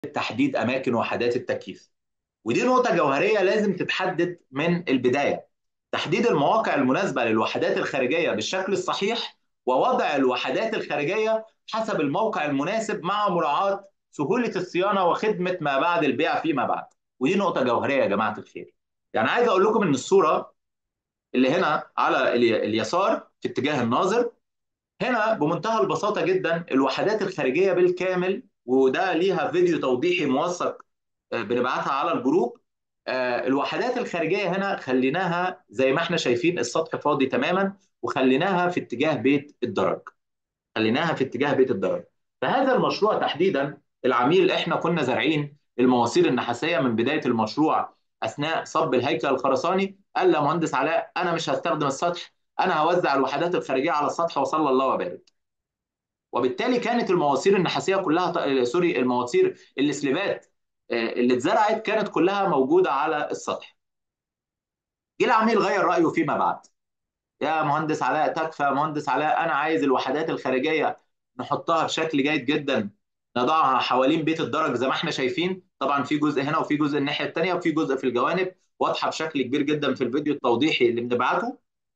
تحديد اماكن وحدات التكييف ودي نقطه جوهريه لازم تتحدد من البدايه تحديد المواقع المناسبه للوحدات الخارجيه بالشكل الصحيح ووضع الوحدات الخارجيه حسب الموقع المناسب مع مراعاه سهوله الصيانه وخدمه ما بعد البيع فيما بعد ودي نقطه جوهريه يا جماعه الخير يعني عايز اقول لكم ان الصوره اللي هنا على اليسار في اتجاه الناظر هنا بمنتهى البساطه جدا الوحدات الخارجيه بالكامل وده ليها فيديو توضيحي موثق بنبعتها على الجروب الوحدات الخارجيه هنا خليناها زي ما احنا شايفين السطح فاضي تماما وخليناها في اتجاه بيت الدرج خليناها في اتجاه بيت الدرج فهذا المشروع تحديدا العميل احنا كنا زارعين المواسير النحاسيه من بدايه المشروع اثناء صب الهيكل الخرساني قال له مهندس علاء انا مش هستخدم السطح انا هوزع الوحدات الخارجيه على السطح وصلى الله وبارك وبالتالي كانت المواسير النحاسيه كلها سوري المواسير السليبات اللي اتزرعت كانت كلها موجوده على السطح جه العميل غير رايه فيما بعد يا مهندس علاء تكفى مهندس علاء انا عايز الوحدات الخارجيه نحطها بشكل جيد جدا نضعها حوالين بيت الدرج زي ما احنا شايفين طبعا في جزء هنا وفي جزء الناحيه الثانيه وفي جزء في الجوانب واضحه بشكل كبير جدا في الفيديو التوضيحي اللي بنبعته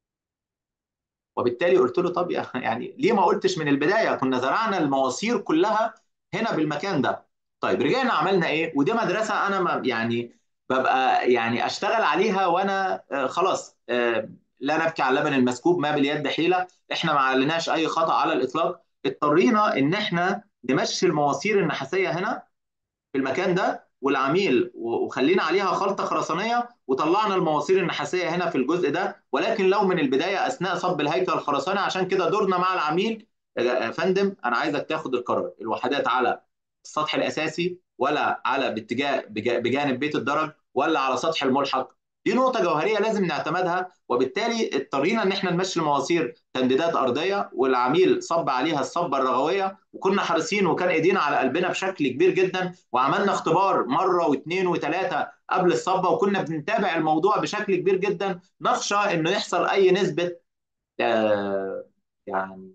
وبالتالي قلت له طب يعني ليه ما قلتش من البدايه كنا زرعنا المواسير كلها هنا بالمكان ده طيب رجعنا عملنا ايه ودي مدرسه انا ما يعني ببقى يعني اشتغل عليها وانا آه خلاص آه لا نبكي على اللبن المسكوب ما باليد حيله احنا ما علناش اي خطا على الاطلاق اضطرينا ان احنا نمشي المواسير النحاسيه هنا في المكان ده والعميل وخلينا عليها خلطه خرسانيه وطلعنا المواسير النحاسيه هنا في الجزء ده ولكن لو من البدايه اثناء صب الهيكل الخرساني عشان كده دورنا مع العميل يا فندم انا عايزك تاخد القرار الوحدات على السطح الاساسي ولا على باتجاه بجانب بيت الدرج ولا على سطح الملحق دي نقطه جوهريه لازم نعتمدها وبالتالي اضطرينا ان احنا نمشي المواسير تمديدات ارضيه والعميل صب عليها الصبه الرغويه وكنا حريصين وكان ايدينا على قلبنا بشكل كبير جدا وعملنا اختبار مره واثنين وثلاثه قبل الصبه وكنا بنتابع الموضوع بشكل كبير جدا نخشى انه يحصل اي نسبه آه يعني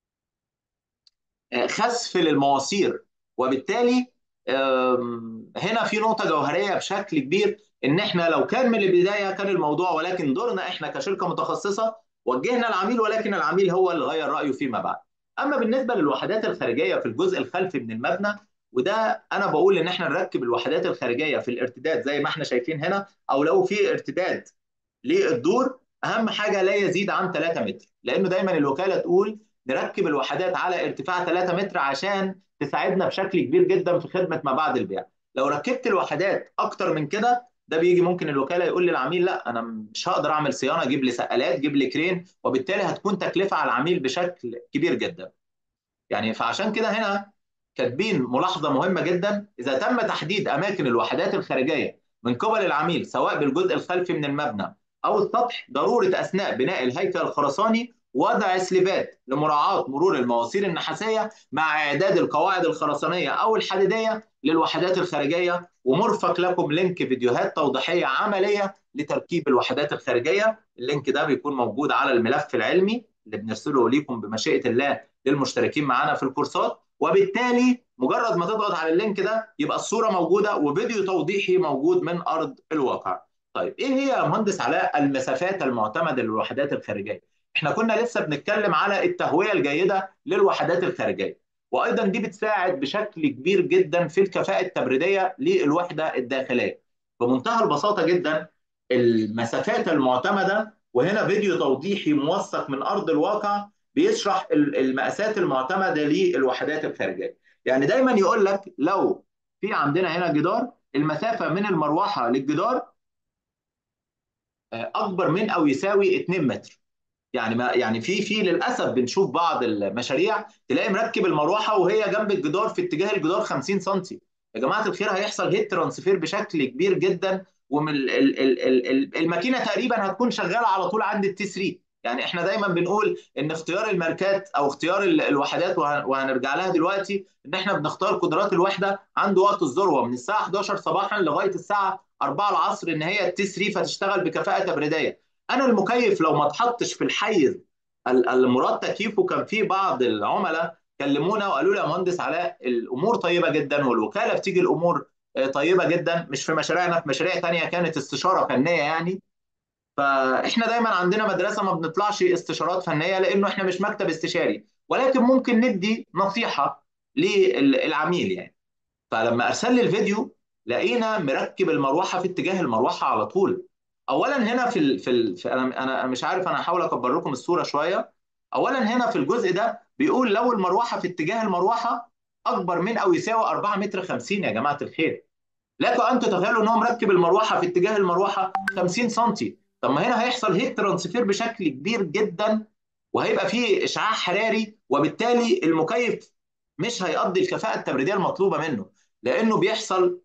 آه خسف للمواسير وبالتالي هنا في نقطه جوهريه بشكل كبير ان احنا لو كان من البدايه كان الموضوع ولكن دورنا احنا كشركه متخصصه وجهنا العميل ولكن العميل هو اللي غير رايه فيما بعد. اما بالنسبه للوحدات الخارجيه في الجزء الخلفي من المبنى وده انا بقول ان احنا نركب الوحدات الخارجيه في الارتداد زي ما احنا شايفين هنا او لو في ارتداد للدور اهم حاجه لا يزيد عن 3 متر لانه دايما الوكاله تقول نركب الوحدات على ارتفاع 3 متر عشان تساعدنا بشكل كبير جدا في خدمه ما بعد البيع. لو ركبت الوحدات اكتر من كده ده بيجي ممكن الوكاله يقول للعميل لا انا مش هقدر اعمل صيانه جيب لي سقالات جيب لي كرين وبالتالي هتكون تكلفه على العميل بشكل كبير جدا. يعني فعشان كده هنا كاتبين ملاحظه مهمه جدا اذا تم تحديد اماكن الوحدات الخارجيه من قبل العميل سواء بالجزء الخلفي من المبنى او السطح ضروره اثناء بناء الهيكل الخرساني وضع سليبات لمراعاه مرور المواسير النحاسيه مع اعداد القواعد الخرسانيه او الحديديه للوحدات الخارجيه ومرفق لكم لينك فيديوهات توضيحيه عمليه لتركيب الوحدات الخارجيه اللينك ده بيكون موجود على الملف العلمي اللي بنرسله ليكم بمشيئه الله للمشتركين معانا في الكورسات وبالتالي مجرد ما تضغط على اللينك ده يبقى الصوره موجوده وفيديو توضيحي موجود من ارض الواقع. طيب ايه هي يا مهندس علاء المسافات المعتمده للوحدات الخارجيه؟ احنا كنا لسه بنتكلم على التهويه الجيده للوحدات الخارجيه وايضا دي بتساعد بشكل كبير جدا في الكفاءه التبريديه للوحده الداخليه. بمنتهى البساطه جدا المسافات المعتمده وهنا فيديو توضيحي موثق من ارض الواقع بيشرح المقاسات المعتمده للوحدات الخارجيه يعني دايما يقول لك لو في عندنا هنا جدار المسافه من المروحه للجدار اكبر من او يساوي 2 متر يعني ما يعني في في للاسف بنشوف بعض المشاريع تلاقي مركب المروحه وهي جنب الجدار في اتجاه الجدار 50 سم يا جماعه الخير هيحصل هيت ترانسفير بشكل كبير جدا ومن الماكينه تقريبا هتكون شغاله على طول عند التي 3 يعني احنا دايما بنقول ان اختيار الماركات او اختيار الوحدات وهنرجع لها دلوقتي ان احنا بنختار قدرات الوحده عند وقت الذروه من الساعه 11 صباحا لغايه الساعه 4 العصر ان هي التي 3 فتشتغل بكفاءه تبريديه انا المكيف لو ما اتحطش في الحيز المراد تكييفه كان في بعض العملاء كلمونا وقالوا لي يا مهندس علاء الامور طيبه جدا والوكاله بتيجي الامور طيبه جدا مش في مشاريعنا في مشاريع تانية كانت استشاره فنيه يعني فاحنا دايما عندنا مدرسه ما بنطلعش استشارات فنيه لانه احنا مش مكتب استشاري ولكن ممكن ندي نصيحه للعميل يعني فلما ارسل لي الفيديو لقينا مركب المروحه في اتجاه المروحه على طول اولا هنا في ال في, ال في انا انا مش عارف انا هحاول اكبر لكم الصوره شويه اولا هنا في الجزء ده بيقول لو المروحه في اتجاه المروحه اكبر من او يساوي 4 متر 50 يا جماعه الخير لكم ان تتخيلوا ان هو مركب المروحه في اتجاه المروحه 50 سم طب ما هنا هيحصل هيت ترانسفير بشكل كبير جدا وهيبقى فيه اشعاع حراري وبالتالي المكيف مش هيقضي الكفاءه التبريديه المطلوبه منه لانه بيحصل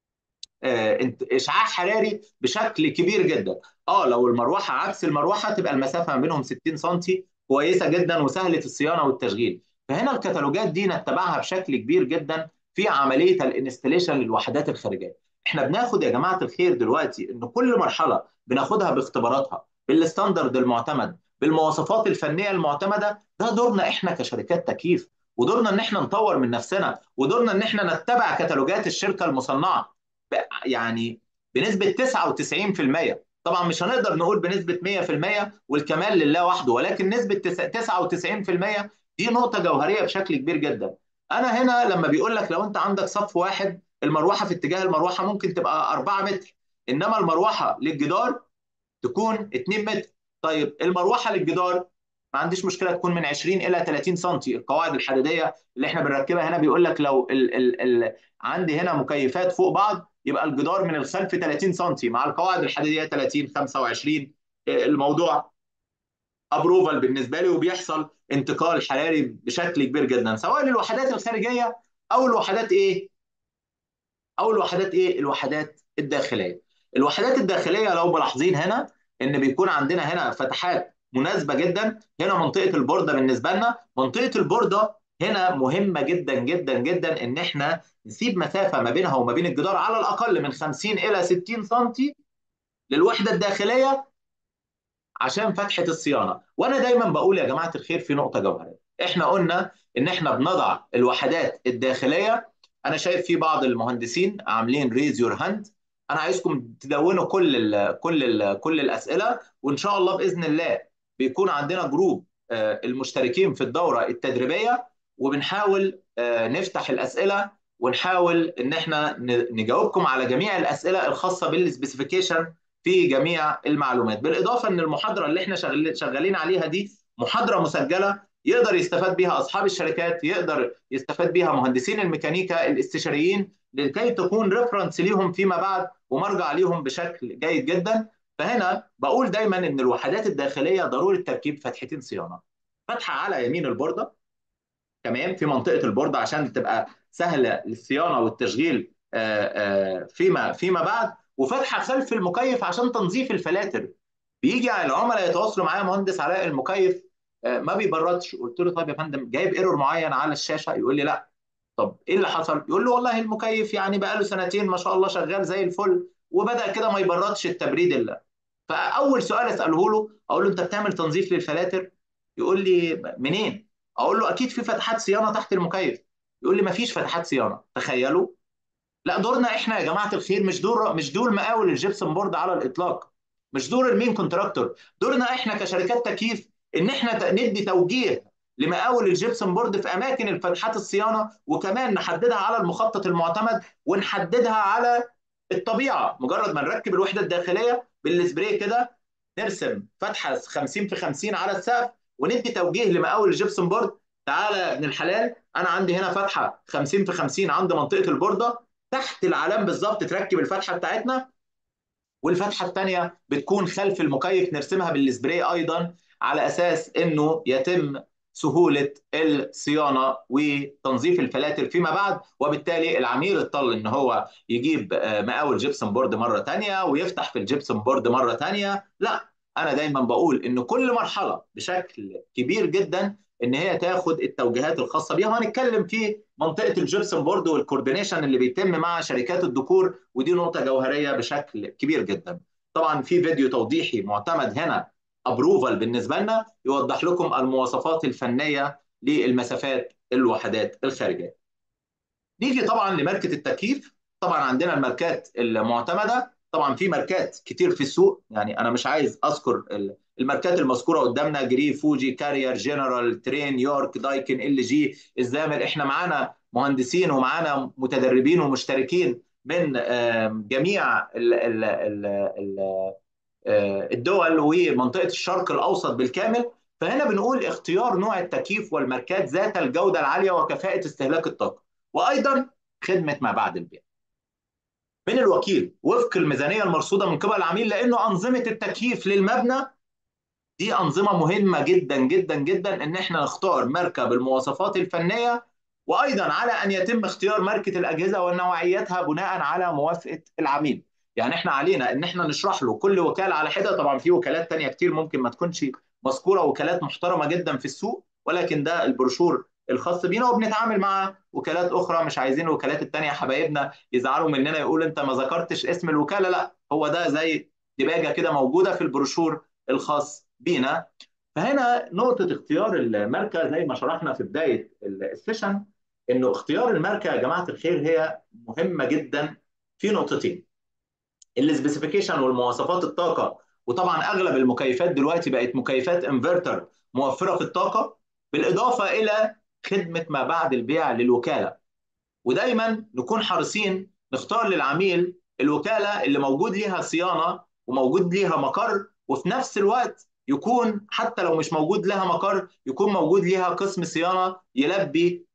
اشعاع حراري بشكل كبير جدا اه لو المروحه عكس المروحه تبقى المسافه ما بينهم 60 سم كويسه جدا وسهله الصيانه والتشغيل فهنا الكتالوجات دي نتبعها بشكل كبير جدا في عمليه الانستليشن للوحدات الخارجيه احنا بناخد يا جماعه الخير دلوقتي ان كل مرحله بناخدها باختباراتها بالستاندرد المعتمد بالمواصفات الفنيه المعتمده ده دورنا احنا كشركات تكييف ودورنا ان احنا نطور من نفسنا ودورنا ان احنا نتبع كتالوجات الشركه المصنعه يعني بنسبه 99% طبعا مش هنقدر نقول بنسبه 100% والكمال لله وحده ولكن نسبه 99% دي نقطه جوهريه بشكل كبير جدا انا هنا لما بيقول لك لو انت عندك صف واحد المروحه في اتجاه المروحه ممكن تبقى 4 متر انما المروحه للجدار تكون 2 متر طيب المروحه للجدار ما عنديش مشكله تكون من 20 الى 30 سم القواعد الحديديه اللي احنا بنركبها هنا بيقول لك لو ال ال ال عندي هنا مكيفات فوق بعض يبقى الجدار من الخلف 30 سم مع القواعد الحديديه 30 25 الموضوع ابروفال بالنسبه لي وبيحصل انتقال حراري بشكل كبير جدا سواء للوحدات الخارجيه او الوحدات ايه او الوحدات ايه الوحدات الداخليه الوحدات الداخليه لو ملاحظين هنا ان بيكون عندنا هنا فتحات مناسبه جدا هنا منطقه البورده بالنسبه لنا منطقه البورده هنا مهمه جدا جدا جدا ان احنا نسيب مسافه ما بينها وما بين الجدار على الاقل من 50 الى 60 سم للوحده الداخليه عشان فتحه الصيانه وانا دايما بقول يا جماعه الخير في نقطه جوهريه احنا قلنا ان احنا بنضع الوحدات الداخليه انا شايف في بعض المهندسين عاملين ريز يور هاند انا عايزكم تدونوا كل ال كل ال كل الاسئله وان شاء الله باذن الله بيكون عندنا جروب المشتركين في الدوره التدريبيه وبنحاول نفتح الاسئله ونحاول ان احنا نجاوبكم على جميع الاسئله الخاصه بالسبيسيفيكيشن في جميع المعلومات بالاضافه ان المحاضره اللي احنا شغالين عليها دي محاضره مسجله يقدر يستفاد بها اصحاب الشركات يقدر يستفاد بها مهندسين الميكانيكا الاستشاريين لكي تكون ريفرنس ليهم فيما بعد ومرجع ليهم بشكل جيد جدا فهنا بقول دايما ان الوحدات الداخليه ضروري تركيب فتحتين صيانه فتحه على يمين البورده تمام في منطقه البورده عشان تبقى سهله للصيانه والتشغيل فيما فيما بعد وفتحه خلف المكيف عشان تنظيف الفلاتر بيجي العملاء يتواصلوا معايا مهندس علاء المكيف ما بيبردش قلت له طيب يا فندم جايب ايرور معين على الشاشه يقول لي لا طب ايه اللي حصل يقول له والله المكيف يعني بقى له سنتين ما شاء الله شغال زي الفل وبدا كده ما يبردش التبريد اللي فاول سؤال اساله له اقول له انت بتعمل تنظيف للفلاتر يقول لي منين اقول له اكيد في فتحات صيانه تحت المكيف يقول لي ما فيش فتحات صيانه تخيلوا لا دورنا احنا يا جماعه الخير مش دور مش دور مقاول الجبسن بورد على الاطلاق مش دور المين كونتراكتور دورنا احنا كشركات تكييف ان احنا ندي توجيه لمقاول الجبسن بورد في اماكن فتحات الصيانه وكمان نحددها على المخطط المعتمد ونحددها على الطبيعه مجرد ما نركب الوحده الداخليه بالسبراي كده نرسم فتحه 50 في 50 على السقف وندي توجيه لمقاول الجبسن بورد تعالى ابن الحلال انا عندي هنا فتحه 50 في 50 عند منطقه البورده تحت العلام بالظبط تركب الفتحه بتاعتنا والفتحه الثانيه بتكون خلف المكيف نرسمها بالسبراي ايضا على اساس انه يتم سهوله الصيانه وتنظيف الفلاتر فيما بعد وبالتالي العميل اضطر ان هو يجيب مقاول جبسن بورد مره ثانيه ويفتح في الجبسن بورد مره ثانيه لا انا دايما بقول ان كل مرحله بشكل كبير جدا ان هي تاخد التوجيهات الخاصه بيها وهنتكلم في منطقه الجبسن بورد والكوردينيشن اللي بيتم مع شركات الديكور ودي نقطه جوهريه بشكل كبير جدا طبعا في فيديو توضيحي معتمد هنا ابروفال بالنسبه لنا يوضح لكم المواصفات الفنيه للمسافات الوحدات الخارجيه. نيجي طبعا لماركه التكييف طبعا عندنا الماركات المعتمده طبعا في ماركات كتير في السوق يعني انا مش عايز اذكر الماركات المذكوره قدامنا جري فوجي كارير جنرال ترين يورك دايكن ال جي الزامل احنا معانا مهندسين ومعانا متدربين ومشتركين من جميع الدول ومنطقه الشرق الاوسط بالكامل فهنا بنقول اختيار نوع التكييف والماركات ذات الجوده العاليه وكفاءه استهلاك الطاقه وايضا خدمه ما بعد البيع من الوكيل وفق الميزانيه المرصوده من قبل العميل لانه انظمه التكييف للمبنى دي انظمه مهمه جدا جدا جدا ان احنا نختار ماركه بالمواصفات الفنيه وايضا على ان يتم اختيار ماركه الاجهزه ونوعيتها بناء على موافقه العميل يعني احنا علينا ان احنا نشرح له كل وكاله على حده طبعا في وكالات تانية كتير ممكن ما تكونش مذكوره وكالات محترمه جدا في السوق ولكن ده البروشور الخاص بينا وبنتعامل مع وكالات اخرى مش عايزين الوكالات التانية حبايبنا يزعلوا مننا يقول انت ما ذكرتش اسم الوكاله لا هو ده زي دباجه كده موجوده في البروشور الخاص بينا فهنا نقطه اختيار الماركه زي ما شرحنا في بدايه السيشن انه اختيار الماركه يا جماعه الخير هي مهمه جدا في نقطتين السبيسيفيكيشن والمواصفات الطاقه وطبعا اغلب المكيفات دلوقتي بقت مكيفات انفرتر موفره في الطاقه بالاضافه الى خدمه ما بعد البيع للوكاله ودايما نكون حريصين نختار للعميل الوكاله اللي موجود ليها صيانه وموجود ليها مقر وفي نفس الوقت يكون حتى لو مش موجود لها مقر يكون موجود ليها قسم صيانه يلبي